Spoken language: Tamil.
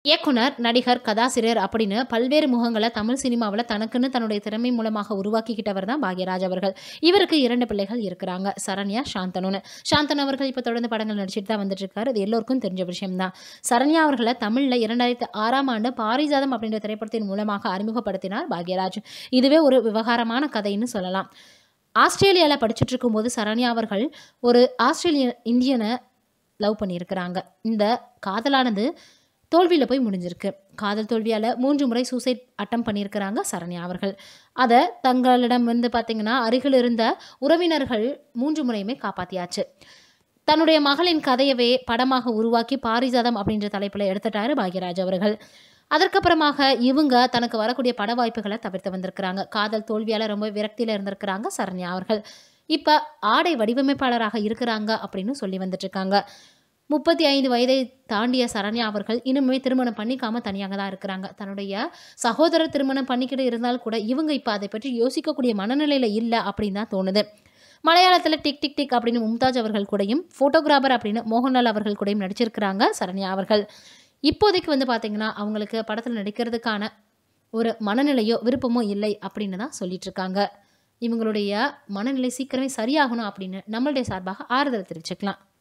இயக்குனர் நடிகர் கதாசிரியர் அப்படின்னு பல்வேறு முகங்களை தமிழ் சினிமாவில் தனக்குன்னு தன்னுடைய திறமை மூலமாக உருவாக்கிக்கிட்டவர் தான் பாக்யராஜ் அவர்கள் இவருக்கு இரண்டு பிள்ளைகள் இருக்கிறாங்க சரண்யா சாந்தனுன்னு சாந்தனு அவர்கள் இப்போ தொடர்ந்து படங்கள் நடிச்சிட்டு தான் வந்துட்டு இருக்காரு அது எல்லோருக்கும் தெரிஞ்ச விஷயம்தான் சரண்யா அவர்களை தமிழில் இரண்டாயிரத்தி ஆறாம் ஆண்டு பாரிஜாதம் அப்படின்ற திரைப்படத்தின் மூலமாக அறிமுகப்படுத்தினார் பாக்யராஜ் இதுவே ஒரு விவகாரமான கதைன்னு சொல்லலாம் ஆஸ்திரேலியாவில் படிச்சுட்டு இருக்கும்போது சரண்யா அவர்கள் ஒரு ஆஸ்திரேலிய இந்தியனை லவ் பண்ணியிருக்கிறாங்க இந்த காதலானது தோல்வியில் போய் முடிஞ்சிருக்கு காதல் தோல்வியால் மூன்று முறை சூசைட் அட்டம் பண்ணியிருக்கிறாங்க சரண்யா அவர்கள் அதை தங்களிடம் வந்து பார்த்திங்கன்னா அருகில் இருந்த உறவினர்கள் மூன்று முறையுமே காப்பாற்றியாச்சு தன்னுடைய மகளின் கதையவே படமாக உருவாக்கி பாரிஜாதம் அப்படின்ற தலைப்பில் எடுத்துட்டாரு பாக்யராஜ் அவர்கள் அதற்கப்புறமாக இவங்க தனக்கு வரக்கூடிய பட வாய்ப்புகளை தவிர்த்து வந்திருக்கிறாங்க காதல் தோல்வியால் ரொம்ப விரக்தியில் இருந்திருக்கிறாங்க சரண்யா அவர்கள் இப்போ ஆடை வடிவமைப்பாளராக இருக்கிறாங்க அப்படின்னு சொல்லி வந்துட்டு இருக்காங்க முப்பத்தி ஐந்து வயதை தாண்டிய சரண்யா அவர்கள் இன்னுமே திருமணம் பண்ணிக்காம தனியாக தான் இருக்கிறாங்க தன்னுடைய சகோதரர் திருமணம் பண்ணிக்கிட்டு இருந்தால் கூட இவங்க இப்போ அதை பற்றி யோசிக்கக்கூடிய மனநிலையில் இல்லை அப்படின்னு தான் தோணுது மலையாளத்தில் டிக் டிக் டிக் அப்படின்னு மும்தாஜ் அவர்கள் கூடயும் ஃபோட்டோகிராஃபர் அப்படின்னு மோகன்லால் அவர்கள் கூடயும் நடிச்சிருக்கிறாங்க சரண்யா அவர்கள் இப்போதைக்கு வந்து பார்த்திங்கன்னா அவங்களுக்கு படத்தில் நடிக்கிறதுக்கான ஒரு மனநிலையோ விருப்பமோ இல்லை அப்படின்னு தான் சொல்லிட்டு இருக்காங்க இவங்களுடைய மனநிலை சீக்கிரமே சரியாகணும் அப்படின்னு நம்மளுடைய சார்பாக ஆறுதல் தெரிவிச்சுக்கலாம்